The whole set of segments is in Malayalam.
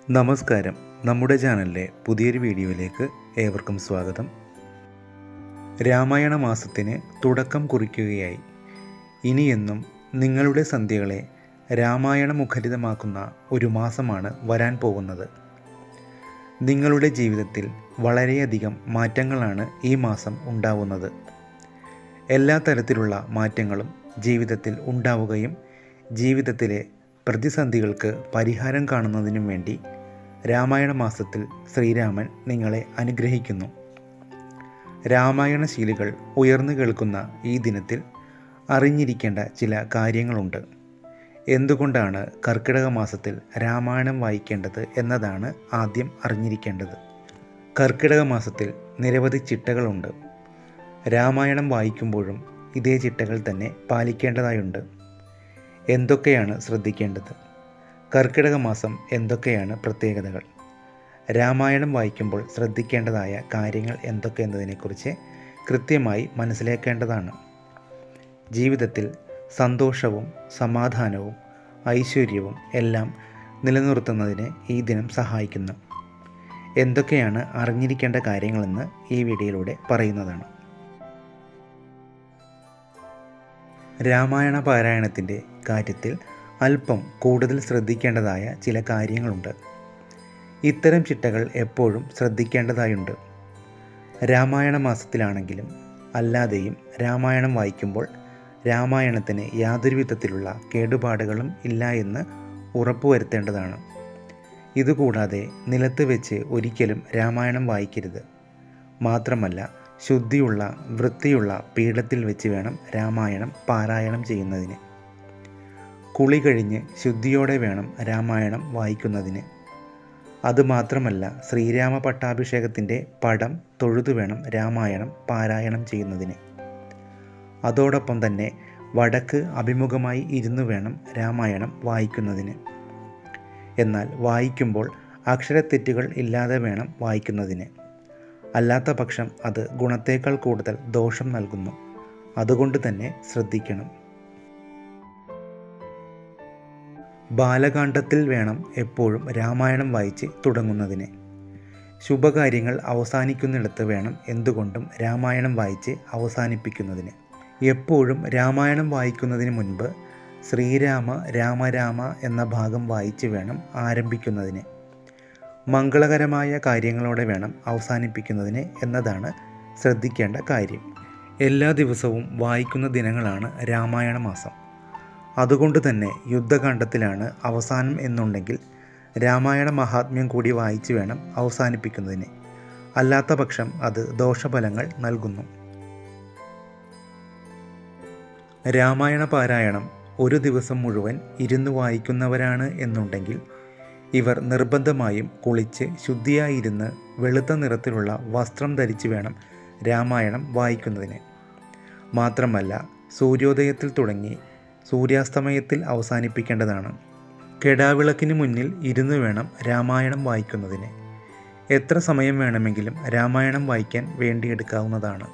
നമസ്കാരം നമ്മുടെ ചാനലിലെ പുതിയൊരു വീഡിയോയിലേക്ക് ഏവർക്കും സ്വാഗതം രാമായണ മാസത്തിന് തുടക്കം കുറിക്കുകയായി ഇനിയെന്നും നിങ്ങളുടെ സന്ധ്യകളെ രാമായണ മുഖരിതമാക്കുന്ന ഒരു മാസമാണ് വരാൻ പോകുന്നത് നിങ്ങളുടെ ജീവിതത്തിൽ വളരെയധികം മാറ്റങ്ങളാണ് ഈ മാസം ഉണ്ടാവുന്നത് എല്ലാ തരത്തിലുള്ള മാറ്റങ്ങളും ജീവിതത്തിൽ ഉണ്ടാവുകയും ജീവിതത്തിലെ പ്രതിസന്ധികൾക്ക് പരിഹാരം കാണുന്നതിനും വേണ്ടി രാമായണ മാസത്തിൽ ശ്രീരാമൻ നിങ്ങളെ അനുഗ്രഹിക്കുന്നു രാമായണ ശീലുകൾ ഉയർന്നു കേൾക്കുന്ന ഈ ദിനത്തിൽ അറിഞ്ഞിരിക്കേണ്ട ചില കാര്യങ്ങളുണ്ട് എന്തുകൊണ്ടാണ് കർക്കിടക മാസത്തിൽ രാമായണം വായിക്കേണ്ടത് എന്നതാണ് ആദ്യം അറിഞ്ഞിരിക്കേണ്ടത് കർക്കിടക മാസത്തിൽ നിരവധി ചിട്ടകളുണ്ട് രാമായണം വായിക്കുമ്പോഴും ഇതേ ചിട്ടകൾ തന്നെ പാലിക്കേണ്ടതായുണ്ട് എന്തൊക്കെയാണ് ശ്രദ്ധിക്കേണ്ടത് കർക്കിടക മാസം എന്തൊക്കെയാണ് പ്രത്യേകതകൾ രാമായണം വായിക്കുമ്പോൾ ശ്രദ്ധിക്കേണ്ടതായ കാര്യങ്ങൾ എന്തൊക്കെ എന്നതിനെക്കുറിച്ച് കൃത്യമായി മനസ്സിലാക്കേണ്ടതാണ് ജീവിതത്തിൽ സന്തോഷവും സമാധാനവും ഐശ്വര്യവും എല്ലാം നിലനിർത്തുന്നതിന് ഈ ദിനം സഹായിക്കുന്നു എന്തൊക്കെയാണ് അറിഞ്ഞിരിക്കേണ്ട കാര്യങ്ങളെന്ന് ഈ വീഡിയോയിലൂടെ പറയുന്നതാണ് രാമായണ പാരായണത്തിൻ്റെ കാര്യത്തിൽ അല്പം കൂടുതൽ ശ്രദ്ധിക്കേണ്ടതായ ചില കാര്യങ്ങളുണ്ട് ഇത്തരം ചിട്ടകൾ എപ്പോഴും ശ്രദ്ധിക്കേണ്ടതായുണ്ട് രാമായണ മാസത്തിലാണെങ്കിലും അല്ലാതെയും രാമായണം വായിക്കുമ്പോൾ രാമായണത്തിന് യാതൊരു വിധത്തിലുള്ള കേടുപാടുകളും ഇല്ല എന്ന് ഉറപ്പുവരുത്തേണ്ടതാണ് ഇതുകൂടാതെ നിലത്ത് വെച്ച് ഒരിക്കലും രാമായണം വായിക്കരുത് മാത്രമല്ല ശുദ്ധിയുള്ള വൃത്തിയുള്ള പീഠത്തിൽ വെച്ച് വേണം രാമായണം പാരായണം ചെയ്യുന്നതിന് കുളി കഴിഞ്ഞ് ശുദ്ധിയോടെ വേണം രാമായണം വായിക്കുന്നതിന് അതുമാത്രമല്ല ശ്രീരാമ പട്ടാഭിഷേകത്തിൻ്റെ പടം തൊഴുതു വേണം രാമായണം പാരായണം ചെയ്യുന്നതിന് അതോടൊപ്പം തന്നെ വടക്ക് അഭിമുഖമായി ഇരുന്നു വേണം രാമായണം വായിക്കുന്നതിന് എന്നാൽ വായിക്കുമ്പോൾ അക്ഷരത്തെറ്റുകൾ ഇല്ലാതെ വേണം വായിക്കുന്നതിന് അല്ലാത്ത പക്ഷം അത് ഗുണത്തേക്കാൾ കൂടുതൽ ദോഷം നൽകുന്നു അതുകൊണ്ട് തന്നെ ശ്രദ്ധിക്കണം ബാലകാണ്ഡത്തിൽ വേണം എപ്പോഴും രാമായണം വായിച്ച് തുടങ്ങുന്നതിന് ശുഭകാര്യങ്ങൾ അവസാനിക്കുന്നിടത്ത് വേണം എന്തുകൊണ്ടും രാമായണം വായിച്ച് അവസാനിപ്പിക്കുന്നതിന് എപ്പോഴും രാമായണം വായിക്കുന്നതിന് മുൻപ് ശ്രീരാമ രാമരാമ എന്ന ഭാഗം വായിച്ച് വേണം ആരംഭിക്കുന്നതിന് മംഗളകരമായ കാര്യങ്ങളോടെ വേണം അവസാനിപ്പിക്കുന്നതിന് എന്നതാണ് ശ്രദ്ധിക്കേണ്ട കാര്യം എല്ലാ ദിവസവും വായിക്കുന്ന ദിനങ്ങളാണ് രാമായണ മാസം അതുകൊണ്ട് തന്നെ യുദ്ധകാണ്ഡത്തിലാണ് അവസാനം എന്നുണ്ടെങ്കിൽ രാമായണ മഹാത്മ്യം കൂടി വായിച്ചു വേണം അവസാനിപ്പിക്കുന്നതിന് അല്ലാത്ത പക്ഷം അത് ദോഷഫലങ്ങൾ നൽകുന്നു രാമായണ പാരായണം ഒരു ദിവസം മുഴുവൻ ഇരുന്ന് വായിക്കുന്നവരാണ് എന്നുണ്ടെങ്കിൽ ഇവർ നിർബന്ധമായും കുളിച്ച് ശുദ്ധിയായിരുന്ന് വെളുത്ത നിറത്തിലുള്ള വസ്ത്രം ധരിച്ച് വേണം രാമായണം വായിക്കുന്നതിന് മാത്രമല്ല സൂര്യോദയത്തിൽ തുടങ്ങി സൂര്യാസ്തമയത്തിൽ അവസാനിപ്പിക്കേണ്ടതാണ് കെടാവിളക്കിന് മുന്നിൽ ഇരുന്ന് വേണം രാമായണം വായിക്കുന്നതിന് എത്ര സമയം വേണമെങ്കിലും രാമായണം വായിക്കാൻ വേണ്ടിയെടുക്കാവുന്നതാണ്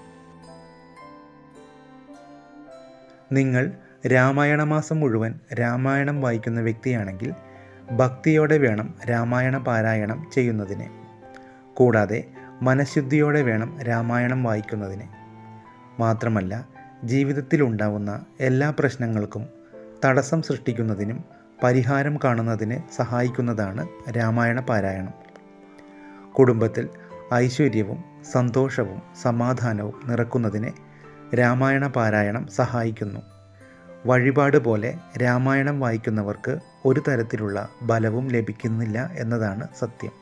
നിങ്ങൾ രാമായണ മാസം മുഴുവൻ രാമായണം വായിക്കുന്ന വ്യക്തിയാണെങ്കിൽ ഭക്തിയോടെ വേണം രാമായണ പാരായണം ചെയ്യുന്നതിന് കൂടാതെ മനഃശുദ്ധിയോടെ വേണം രാമായണം വായിക്കുന്നതിന് മാത്രമല്ല ജീവിതത്തിലുണ്ടാവുന്ന എല്ലാ പ്രശ്നങ്ങൾക്കും തടസ്സം സൃഷ്ടിക്കുന്നതിനും പരിഹാരം കാണുന്നതിന് സഹായിക്കുന്നതാണ് രാമായണ പാരായണം കുടുംബത്തിൽ ഐശ്വര്യവും സന്തോഷവും സമാധാനവും നിറക്കുന്നതിന് രാമായണ പാരായണം സഹായിക്കുന്നു വഴിപാട് പോലെ രാമായണം വായിക്കുന്നവർക്ക് ഒരു തരത്തിലുള്ള ബലവും ലഭിക്കുന്നില്ല എന്നതാണ് സത്യം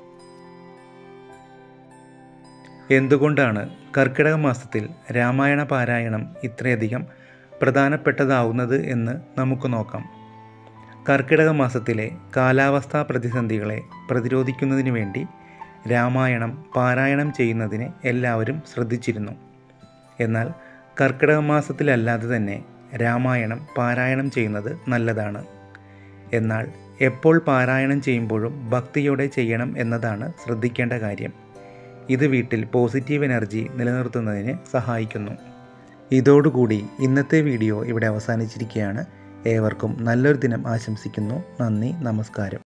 എന്തുകൊണ്ടാണ് കർക്കിടക മാസത്തിൽ രാമായണ പാരായണം ഇത്രയധികം പ്രധാനപ്പെട്ടതാവുന്നത് എന്ന് നമുക്ക് നോക്കാം കർക്കിടക മാസത്തിലെ കാലാവസ്ഥാ പ്രതിസന്ധികളെ പ്രതിരോധിക്കുന്നതിന് വേണ്ടി രാമായണം പാരായണം ചെയ്യുന്നതിന് എല്ലാവരും ശ്രദ്ധിച്ചിരുന്നു എന്നാൽ കർക്കിടക മാസത്തിലല്ലാതെ തന്നെ രാമായണം പാരായണം ചെയ്യുന്നത് നല്ലതാണ് എന്നാൽ എപ്പോൾ പാരായണം ചെയ്യുമ്പോഴും ഭക്തിയോടെ ചെയ്യണം എന്നതാണ് ശ്രദ്ധിക്കേണ്ട കാര്യം ഇത് വീട്ടിൽ പോസിറ്റീവ് എനർജി നിലനിർത്തുന്നതിന് സഹായിക്കുന്നു ഇതോടുകൂടി ഇന്നത്തെ വീഡിയോ ഇവിടെ അവസാനിച്ചിരിക്കുകയാണ് ഏവർക്കും നല്ലൊരു ദിനം ആശംസിക്കുന്നു നന്ദി നമസ്കാരം